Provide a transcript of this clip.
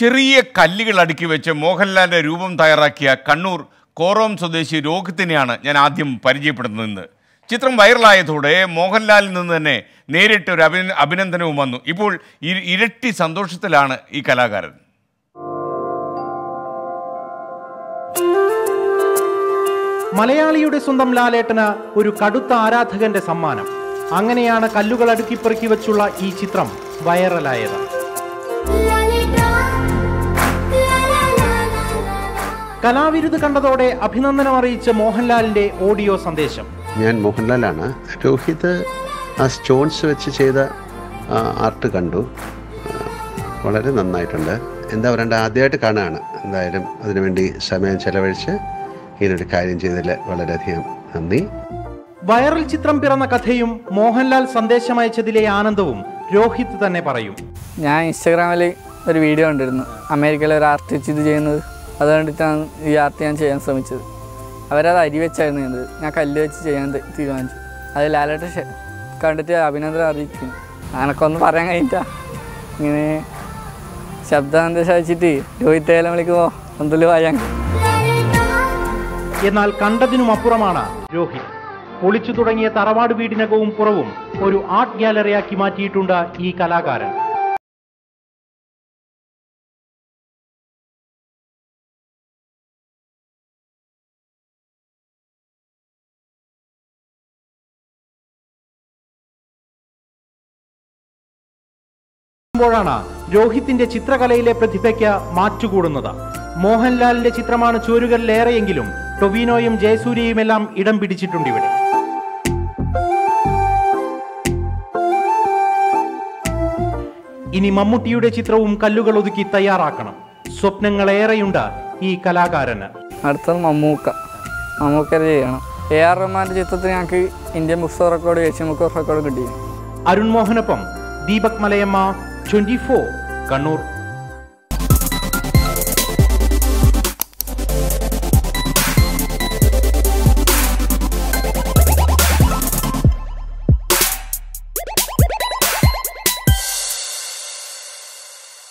ചെറിയ കല്ലുകൾ അടുക്കി വെച്ച് മോഹൻലാലിന്റെ രൂപം തയ്യാറാക്കിയ കണ്ണൂർ കോറോം സ്വദേശി രോഹിത്തിനെയാണ് ഞാൻ ആദ്യം പരിചയപ്പെടുന്നത് ഇന്ന് ചിത്രം വൈറലായതോടെ മോഹൻലാലിൽ നിന്ന് തന്നെ നേരിട്ട് ഒരു അഭിന അഭിനന്ദനവും വന്നു ഇപ്പോൾ ഇ- ഇരട്ടി സന്തോഷത്തിലാണ് ഈ കലാകാരൻ മലയാളിയുടെ സ്വന്തം ലാലേട്ടന് ഒരു കടുത്ത ആരാധകന്റെ സമ്മാനം അങ്ങനെയാണ് കല്ലുകൾ അടുക്കിപ്പെറുക്കി വെച്ചുള്ള ഈ ചിത്രം വൈറലായത് കലാവിരുത് കണ്ടതോടെ അഭിനന്ദനം അറിയിച്ച മോഹൻലാലിന്റെ ഓഡിയോ സന്ദേശം ഞാൻ മോഹൻലാലാണ് രോഹിത് ആ സ്റ്റോൺസ് വെച്ച് ചെയ്ത ആ, ആർട്ട് കണ്ടു ആ, വളരെ നന്നായിട്ടുണ്ട് എന്താ പറയണ്ട ആദ്യമായിട്ട് കാണുകയാണ് എന്തായാലും അതിനുവേണ്ടി സമയം ചെലവഴിച്ച് ഇങ്ങനൊരു കാര്യം ചെയ്തതിൽ വളരെയധികം നന്ദി വൈറൽ ചിത്രം പിറന്ന കഥയും മോഹൻലാൽ സന്ദേശം അയച്ചതിലെ ആനന്ദവും രോഹിത് തന്നെ പറയും ഞാൻ ഇൻസ്റ്റാഗ്രാമിൽ ഒരു വീഡിയോ കണ്ടിരുന്നു അമേരിക്കയിലെ ഒരു ആർട്ടിസ്റ്റ് ഇത് ചെയ്യുന്നത് അത് കണ്ടിട്ടാണ് ഈ ആർട്ട് ഞാൻ ചെയ്യാൻ ശ്രമിച്ചത് അവരത് അരി വെച്ചായിരുന്നു ചെയ്തത് ഞാൻ കല്ല് വെച്ച് ചെയ്യാൻ തി- തീരുമാനിച്ചു അത് ലാലേട്ട ഷെ- കണ്ടിട്ട് അഭിനന്ദനം അറിയിക്കുന്നു അനക്കൊന്നും പറയാൻ കഴിഞ്ഞിട്ടാ ഇങ്ങനെ ശബ്ദാന്തരം വെച്ചിട്ട് രോഹിത് ഏലം വിളിക്കുമ്പോൾ എന്തെങ്കിലും വായാൻ എന്നാൽ കണ്ടതിനും അപ്പുറമാണ് രോഹിത് പൊളിച്ചു തുടങ്ങിയ തറവാട് വീടിനകവും പുറവും ഒരു ആർട്ട് ഗാലറിയാക്കി മാറ്റിയിട്ടുണ്ട് ഈ കലാകാരൻ ാണ് രോഹിത്തിന്റെ ചിത്രകലയിലെ പ്രതിഭയ്ക്ക് മാറ്റുകൂടുന്നത് മോഹൻലാലിന്റെ ചിത്രമാണ് ചുവരുകളിലേറെയെങ്കിലും ടൊവിനോയും ജയസൂര്യയുമെല്ലാം ഇടം പിടിച്ചിട്ടുണ്ട് ഇവിടെ ഇനി മമ്മൂട്ടിയുടെ ചിത്രവും കല്ലുകൾ ഒതുക്കി തയ്യാറാക്കണം സ്വപ്നങ്ങളേറെയുണ്ട് ഈ കലാകാരന് അടുത്തത് മമ്മൂക്ക മമ്മൂക്കര ചെയ്യണം എ ആർ റഹ്മാൻ്റെ ചിത്രത്തിൽ ഞങ്ങൾക്ക് Indian books record Asian book record കിട്ടി അരുൺ മോഹനൊപ്പം ദീപക് മലയമ്മ ട്വന്റി കണ്ണൂർ